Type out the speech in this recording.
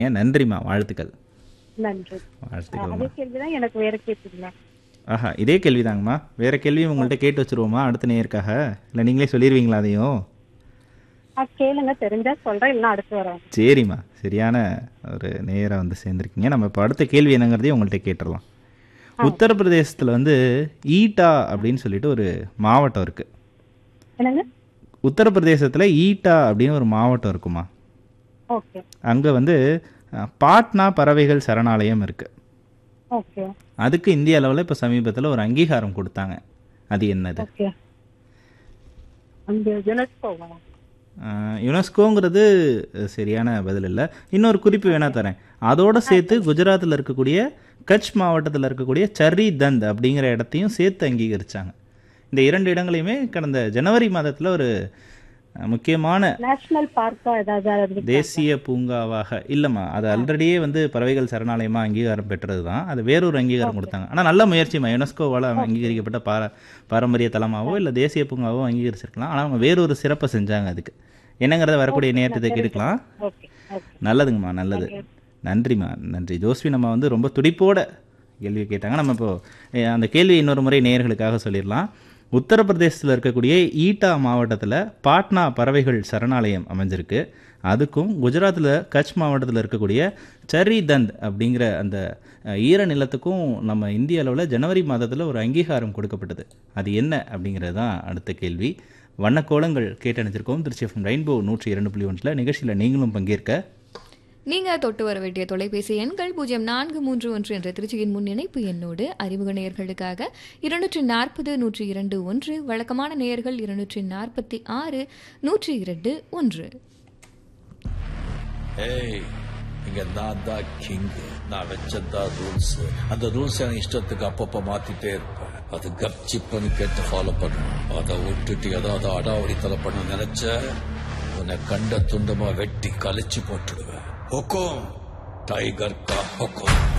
ஏன் நன்றிம்மா வாழ்த்துக்கள் நன்றி வாழ்த்துக்கள்மா அதே கேள்விதான் எனக்கு வேற கேட்டீங்க ஆஹா இதே கேள்விதாங்கம்மா வேற கேள்வியும் உங்கள்கிட்ட கேட்டு வச்சிருவோமா அடுத்த நேயருக்காக இல்லை நீங்களே சொல்லிடுவீங்களா அதையும் ஆ, கேளுங்க தெரிஞ்சா சொல்றேன் இல்லைன்னா அடுத்து வரேன் சரிம்மா சரியான ஒரு நேயரை வந்து சேர்ந்துருக்கீங்க நம்ம இப்போ அடுத்த கேள்வி என்னங்கிறதையும் உங்கள்கிட்ட கேட்டுடலாம் உத்தரப்பிரதேசத்தில் வந்து ஈட்டா அப்படின்னு சொல்லிட்டு ஒரு மாவட்டம் இருக்கு என்னங்க உத்தரப்பிரதேசத்தில் ஈட்டா அப்படின்னு ஒரு மாவட்டம் இருக்குமா ஓகே அங்கே வந்து அஹ், பாட்னா பறவைகள் சரணாலயம் இருக்கு ஓகே அதுக்கு இந்திய அளவில் இப்போ சமீபத்தில் ஒரு அங்கீகாரம் கொடுத்தாங்க அது என்னது ஓகே அந்த யுனெஸ்கோவா அஹ், யுனெஸ்கோங்கிறது அஹ், சரியான பதில் இல்லை இன்னொரு குறிப்பு வேணா தரேன் அதோட சேர்த்து குஜராத்தில் இருக்கக்கூடிய கட்ச் மாவட்டத்தில் இருக்கக்கூடிய சர்ரி தந்த் அப்படிங்கிற இடத்தையும் சேர்த்து அங்கீகரிச்சாங்க இந்த இரண்டு இடங்களையுமே கடந்த ஜனவரி மாதத்தில் ஒரு அஹ், முக்கியமான நேஷனல் பார்க்கா ஏதாவது இருக்கு? தேசிய பூங்காவாக இல்லைம்மா அது ஆல்ரெடியே வந்து பறவைகள் சரணாலயமாக அங்கீகாரம் பெற்றது தான் அது வேறொரு அங்கீகாரம் கொடுத்தாங்க ஆனால் நல்ல முயற்சிமா யுனெஸ்கோவால் அங்கீகரிக்கப்பட்ட பார பாரம்பரிய தலமாவோ இல்லை தேசிய பூங்காவோ அங்கீகரிச்சிருக்கலாம் ஆனால் அவங்க வேறொரு சிறப்பை செஞ்சாங்க அதுக்கு என்னங்கிறத வரக்கூடிய நேரத்தை கேட்டுக்கலாம் ஓகே ஓகே நல்லதுங்கம்மா நல்லது நன்றிம்மா நன்றி ஜோஸ்வி நம்ம வந்து ரொம்ப துடிப்போட கேள்வி கேட்டாங்க நம்ம இப்போ அஹ், அந்த கேள்வி இன்னொரு முறை நேயர்களுக்காக சொல்லிடலாம் உத்தரப்பிரதேசத்தில் இருக்கக்கூடிய ஈட்டா மாவட்டத்தில் பாட்னா பறவைகள் சரணாலயம் அமைஞ்சிருக்கு அதுக்கும் குஜராத்தில் கட்ச் மாவட்டத்தில் இருக்கக்கூடிய சரி தந்த் அப்படிங்கிற அந்த அஹ், ஈர நிலத்துக்கும் நம்ம இந்திய அளவில் ஜனவரி மாதத்தில் ஒரு அங்கீகாரம் கொடுக்கப்பட்டது அது என்ன அப்படிங்கிறது தான் அடுத்த கேள்வி வண்ணக்கோலங்கள் கேட்டணிச்சிருக்கோம் திருச்சி எஃப்எம் ரெயின்போ நூற்றி இரண்டு புள்ளி ஒன்றில் நிகழ்ச்சியில் நீங்களும் பங்கேற்க நீங்க தொட்டு வர வேண்டிய தொலைபேசி எண்கள் பூஜ்ஜியம் நான்கு மூன்று ஒன்று என்ற திருச்சியின் முன் இணைப்பு எண்ணோடு அறிமுக நேயர்களுக்காக இருநூற்றி நாற்பது நூற்றி இரண்டு ஒன்று வழக்கமான நேயர்கள் இருநூற்றி நாற்பத்தி ஆறு நூற்றி இரண்டு ஒன்று ஏய் இங்க நான் தான் கிங் நான் வச்சதான் ரூல்ஸ் அந்த ரூல்ஸ் எனக்கு இஷ்டத்துக்கு அப்பப்ப மாத்திட்டே இருப்பேன் அது கப்சிப்புன்னு கேட்டு ஃபாலோ பண்ணணும் அதை விட்டுட்டு ஏதாவது அடாவடித்தலை பண்ண நினைச்ச உன்னை கண்ட துண்டமா வெட்டி கழிச்சு போட்டுடுவேன் ஹொக்கோம் டைகர் கா ஹொக்கோம்